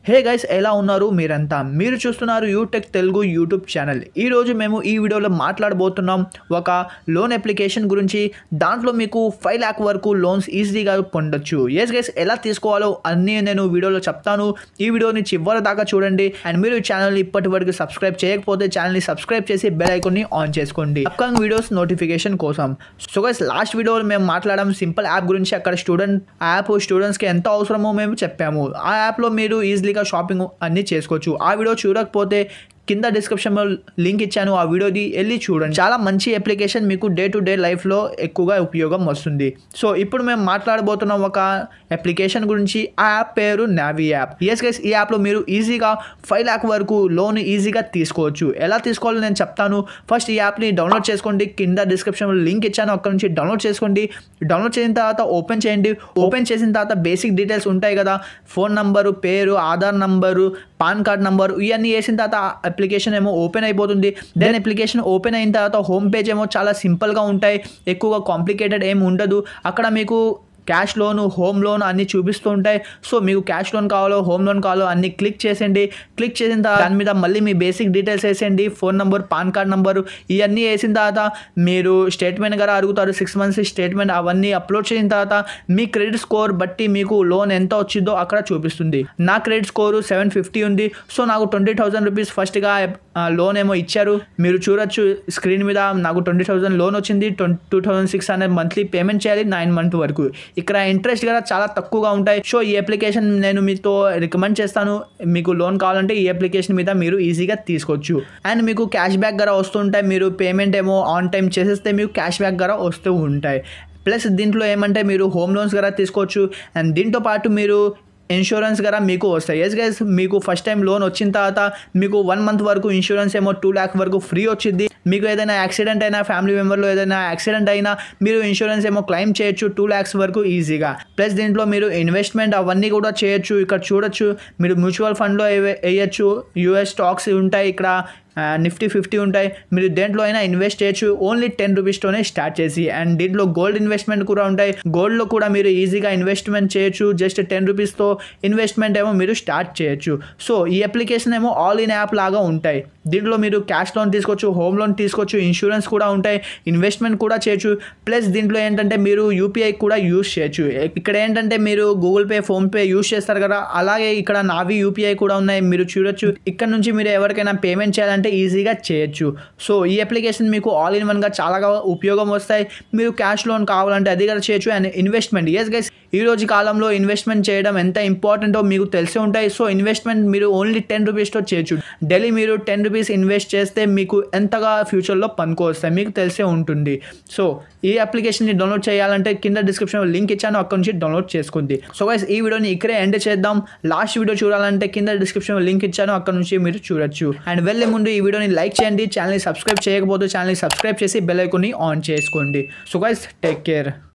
hey guys ఎలా ఉన్నారు మీరంతా మీరు చూస్తున్నారు యూటెక్ తెలుగు యూట్యూబ్ ఛానల్ ఈరోజు మేము ఈ వీడియోలో మాట్లాడబోతున్నాం ఒక లోన్ అప్లికేషన్ గురించి దాంట్లో మీకు ఫైవ్ ల్యాక్ వరకు లోన్స్ ఈజీగా పొందొచ్చు ఎస్ గైస్ ఎలా తీసుకోవాలో అన్నీ నేను వీడియోలో చెప్తాను ఈ వీడియోని చివరి దాకా చూడండి అండ్ మీరు ఛానల్ని ఇప్పటి వరకు సబ్స్క్రైబ్ చేయకపోతే ఛానల్ని సబ్స్క్రైబ్ చేసి బెల్ ఐకాన్ని ఆన్ చేసుకోండి అప్కమింగ్ వీడియోస్ నోటిఫికేషన్ కోసం సో గైస్ లాస్ట్ వీడియోలో మేము మాట్లాడడం సింపుల్ యాప్ గురించి అక్కడ స్టూడెంట్ యాప్ స్టూడెంట్స్కి ఎంత అవసరమో మేము చెప్పాము ఆ యాప్లో మీరు ఈజీగా షాపింగ్ అన్నీ చేసుకోవచ్చు ఆ వీడియో చూడకపోతే కింద డిస్క్రిప్షన్లో లింక్ ఇచ్చాను ఆ వీడియోది వెళ్ళి చూడండి చాలా మంచి అప్లికేషన్ మీకు డే టు డే లైఫ్లో ఎక్కువగా ఉపయోగం వస్తుంది సో ఇప్పుడు మేము మాట్లాడబోతున్నాం ఒక అప్లికేషన్ గురించి ఆ యాప్ పేరు నావీ యాప్ ఎస్ గైస్ ఈ యాప్లో మీరు ఈజీగా ఫైవ్ ల్యాక్ వరకు లోన్ ఈజీగా తీసుకోవచ్చు ఎలా తీసుకోవాలో నేను చెప్తాను ఫస్ట్ ఈ యాప్ని డౌన్లోడ్ చేసుకోండి కింద డిస్క్రిప్షన్లో లింక్ ఇచ్చాను అక్కడ నుంచి డౌన్లోడ్ చేసుకోండి డౌన్లోడ్ చేసిన తర్వాత ఓపెన్ చేయండి ఓపెన్ చేసిన తర్వాత బేసిక్ డీటెయిల్స్ ఉంటాయి కదా ఫోన్ నంబరు పేరు Aadhaar number PAN card number ఇవన్నీ వేసిన తర్వాత అప్లికేషన్ ఏమో ఓపెన్ అయిపోతుంది దెన్ అప్లికేషన్ ఓపెన్ అయిన తర్వాత హోమ్ పేజ్ ఏమో చాలా సింపుల్గా ఉంటాయి ఎక్కువగా కాంప్లికేటెడ్ ఏమి ఉండదు అక్కడ మీకు క్యాష్ లోన్ హోమ్ లోన్ అన్ని చూపిస్తూ ఉంటాయి సో మీకు క్యాష్ లోన్ కావాలో హోమ్ లోన్ కావాలో అన్ని క్లిక్ చేసేయండి క్లిక్ చేసిన తర్వాత దాని మీద మళ్ళీ మీ బేసిక్ డీటెయిల్స్ వేసేయండి phone number PAN card number ఇవన్నీ వేసిన తర్వాత మీరు స్టేట్మెంట్ గారు అడుగుతారు సిక్స్ మంత్స్ స్టేట్మెంట్ అవన్నీ అప్లోడ్ చేసిన తర్వాత మీ క్రెడిట్ స్కోర్ బట్టి మీకు లోన్ ఎంత వచ్చిందో అక్కడ చూపిస్తుంది నా క్రెడిట్ స్కోరు సెవెన్ ఫిఫ్టీ ఉంది సో నాకు ట్వంటీ థౌసండ్ రూపీస్ ఫస్ట్గా లోన్ ఏమో ఇచ్చారు మీరు చూడొచ్చు స్క్రీన్ మీద నాకు ట్వంటీ థౌసండ్ లోన్ వచ్చింది twenty two thousand six hundred monthly payment చేయాలి నైన్ మంత్ వరకు ఇక్కడ ఇంట్రెస్ట్ కూడా చాలా తక్కువగా ఉంటాయి సో ఈ అప్లికేషన్ నేను మీతో రికమెండ్ చేస్తాను మీకు లోన్ కావాలంటే ఈ అప్లికేషన్ మీద మీరు ఈజీగా తీసుకోవచ్చు అండ్ మీకు క్యాష్ బ్యాక్ కూడా వస్తుంటాయి మీరు పేమెంట్ ఏమో ఆన్ టైం చేసేస్తే మీకు క్యాష్ బ్యాక్ కూడా వస్తూ ఉంటాయి ప్లస్ దీంట్లో ఏమంటే మీరు హోమ్ లోన్స్ కూడా తీసుకోవచ్చు అండ్ దీంతో పాటు మీరు ఇన్సూరెన్స్ కూడా మీకు వస్తాయి ఎస్ గైస్ మీకు ఫస్ట్ టైం లోన్ వచ్చిన తర్వాత మీకు వన్ మంత్ వరకు ఇన్సూరెన్స్ ఏమో టూ ల్యాక్ వరకు ఫ్రీ వచ్చింది మీకు ఏదైనా యాక్సిడెంట్ అయినా ఫ్యామిలీ మెంబర్లో ఏదైనా యాక్సిడెంట్ అయినా మీరు ఇన్సూరెన్స్ ఏమో క్లెయిమ్ చేయొచ్చు టూ ల్యాక్స్ వరకు ఈజీగా ప్లస్ దీంట్లో మీరు ఇన్వెస్ట్మెంట్ అవన్నీ కూడా చేయొచ్చు ఇక్కడ చూడొచ్చు మీరు మ్యూచువల్ ఫండ్లో వేయచ్చు యూఎస్ స్టాక్స్ ఉంటాయి ఇక్కడ నిఫ్టీ ఫిఫ్టీ ఉంటాయి మీరు దేంట్లో అయినా ఇన్వెస్ట్ చేయొచ్చు ఓన్లీ టెన్ రూపీస్తోనే స్టార్ట్ చేసి అండ్ దీంట్లో గోల్డ్ ఇన్వెస్ట్మెంట్ కూడా ఉంటాయి గోల్డ్లో కూడా మీరు ఈజీగా ఇన్వెస్ట్మెంట్ చేయొచ్చు జస్ట్ టెన్ రూపీస్తో ఇన్వెస్ట్మెంట్ ఏమో మీరు స్టార్ట్ చేయొచ్చు సో ఈ అప్లికేషన్ ఏమో ఆల్ ఇన్ యాప్ లాగా ఉంటాయి దీంట్లో మీరు క్యాష్ లోన్ తీసుకోవచ్చు హోమ్ లోన్ తీసుకోవచ్చు ఇన్సూరెన్స్ కూడా ఉంటాయి ఇన్వెస్ట్మెంట్ కూడా చేయొచ్చు ప్లస్ దీంట్లో ఏంటంటే మీరు యూపీఐ కూడా యూస్ చేయొచ్చు ఇక్కడ ఏంటంటే మీరు గూగుల్ పే ఫోన్పే యూస్ చేస్తారు కదా అలాగే ఇక్కడ నావి యూపీఐ కూడా ఉన్నాయి మీరు చూడొచ్చు ఇక్కడ నుంచి మీరు ఎవరికైనా పేమెంట్ చేయాలంటే ఈజీగా చేయొచ్చు సో ఈ అప్లికేషన్ మీకు ఆల్ ఇన్ వన్గా చాలా ఉపయోగం వస్తాయి మీరు క్యాష్ లోన్ కావాలంటే అది కూడా చేయొచ్చు అండ్ ఇన్వెస్ట్మెంట్ ఎస్ గైస్ ఈ రోజు కాలంలో ఇన్వెస్ట్మెంట్ చేయడం ఎంత ఇంపార్టెంటో మీకు తెలిసి ఉంటాయి సో ఇన్వెస్ట్మెంట్ మీరు ఓన్లీ టెన్ రూపీస్తో చేయొచ్చు డైలీ మీరు టెన్ రూపీస్ ఇన్వెస్ట్ చేస్తే మీకు ఎంతగా ఫ్యూచర్లో పనికి వస్తాయి మీకు తెలిసే ఉంటుంది సో ఈ అప్లికేషన్ని డౌన్లోడ్ చేయాలంటే కింద డిస్క్రిప్షన్లో లింక్ ఇచ్చాను అక్కడ నుంచి డౌన్లోడ్ చేసుకుంది సో గైస్ ఈ వీడియోని ఇక్కడే ఎండ్ చేద్దాం లాస్ట్ వీడియో చూడాలంటే కింద డిస్క్రిప్షన్లో లింక్ ఇచ్చాను అక్కడ నుంచి మీరు చూడొచ్చు అండ్ వెళ్ళే ముందు ఈ వీడియోని లైక్ చేయండి ఛానల్ని సబ్స్క్రైబ్ చేయకపోతే ఛానల్ని సబ్స్క్రైబ్ చేసి బెల్ ఐకాన్ని ఆన్ చేసుకోండి సో గైస్ టేక్ కేర్